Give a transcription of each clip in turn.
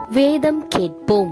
வேதம் கேட்போம்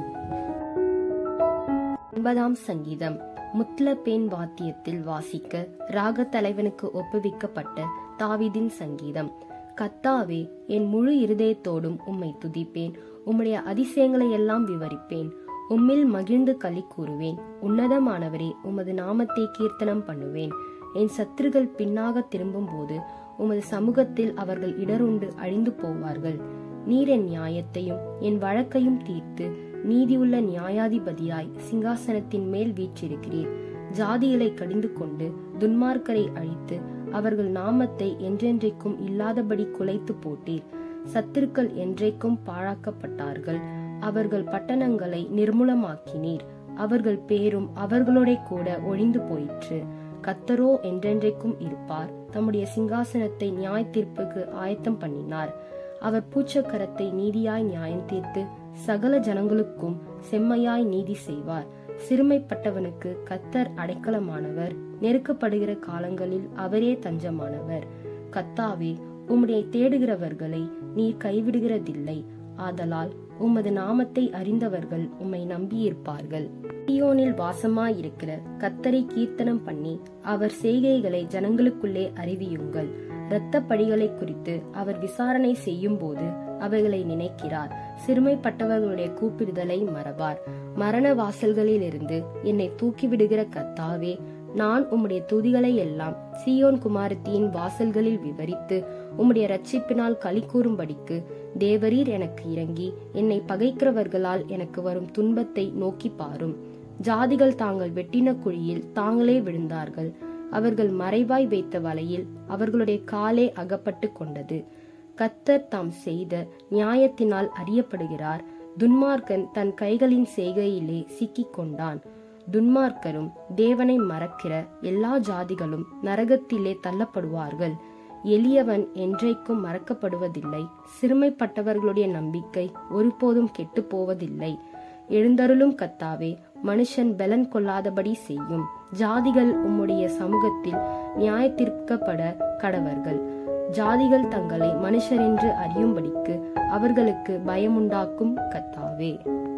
ஒன்பதாம் சங்கீதம் முத்லபேன் வாத்தியத்தில் வாசிக்க ராக தலைவனுக்கு ஒப்புவிக்கப்பட்ட தாவீதின் சங்கீதம் கத்தாவே என் முழு இருதயத்தோடும் உம்மை துதிப்பேன் உம்முடைய அதிசயங்களை எல்லாம் விவரிப்பேன் உம்மில் மகிழ்ந்து களி கூறுவேன் உன்னதமானவரே உமது நாமத்தை கீர்த்தனம் பண்ணுவேன் என் சத்துருகள் பின்னாக திரும்பும்போது உமது சமூகத்தில் அவர்கள் இடருண்டு அழிந்து போவார்கள் நீர் என் நியாயத்தையும் என் வழக்கையும் தீர்த்து நீதியுள்ள நியாயாதிபதியாய் சிங்காசனத்தின் மேல் வீற்றிருக்கிறீர் ஜாதிகளை கடிந்து கொண்டு துன்மார்க்கரை அழித்து அவர்கள் நாமத்தை என்றென்றைக்கும் இல்லாதபடி குலைத்து போட்டீர் சத்துருக்கள் என்றைக்கும் பாழாக்கப்பட்டார்கள் அவர்கள் பட்டணங்களை நிர்மூலமாக்கினீர் அவர்கள் பேரும் அவர்களோட கூட ஒழிந்து போயிற்று கத்தரோ என்றென்றைக்கும் இருப்பார் தம்முடைய சிங்காசனத்தை நியாய தீர்ப்புக்கு ஆயத்தம் பண்ணினார் அவர் பூச்சக்கரத்தை நீதியாய் நியாயம் தீர்த்து சகல ஜனங்களுக்கும் செம்மையாய் நீதி செய்வார் சிறுமைப்பட்டவனுக்கு கத்தர் அடைக்கலமானவர் நெருக்கப்படுகிற காலங்களில் அவரே தஞ்சமானவர் கத்தாவே உம்முடைய தேடுகிறவர்களை நீர் கைவிடுகிறதில்லை ஆதலால் உமது நாமத்தை அறிந்தவர்கள் உம்மை நம்பியிருப்பார்கள் சியோனில் வாசமாயிருக்கிற கத்தரை கீர்த்தனம் பண்ணி அவர் செய்கைகளை ஜனங்களுக்குள்ளே அறிவியுங்கள் இரத்த பழிகளை குறித்து அவர் விசாரணை செய்யும் போது அவைகளை நினைக்கிறார் சிறுமைப்பட்டவர்களுடைய கூப்பிடுதலை மறவார் மரண வாசல்களிலிருந்து என்னை தூக்கிவிடுகிற கத்தாவே நான் உம்முடைய துதிகளை எல்லாம் சியோன் குமாரத்தியின் வாசல்களில் விவரித்து உம்முடைய ரட்சிப்பினால் களி கூறும்படிக்கு தேவரீர் எனக்கு இறங்கி என்னை பகைக்கிறவர்களால் எனக்கு வரும் துன்பத்தை நோக்கி பாரும் ஜாதிகள் தாங்கள் வெட்டின குழியில் தாங்களே விழுந்தார்கள் அவர்கள் மறைவாய் வைத்த வலையில் அவர்களுடைய காலே அகப்பட்டு கொண்டது கத்தர் தாம் செய்த நியாயத்தினால் அறியப்படுகிறார் துன்மார்க்கன் தன் கைகளின் செய்கையிலே சிக்கிக் கொண்டான் துன்மார்க்கரும் தேவனை மறக்கிற எல்லா ஜாதிகளும் நரகத்திலே தள்ளப்படுவார்கள் எளியவன் என்றைக்கும் மறக்கப்படுவதில்லை சிறுமைப்பட்டவர்களுடைய நம்பிக்கை ஒருபோதும் கெட்டு போவதில்லை எழுந்தருளும் கத்தாவே மனுஷன் பலன் கொள்ளாதபடி செய்யும் ஜாதிகள் உம்முடைய சமூகத்தில் நியாயத்திற்கப்பட கடவர்கள் ஜாதிகள் தங்களை மனுஷரென்று அறியும்படிக்கு அவர்களுக்கு பயமுண்டாக்கும் கத்தாவே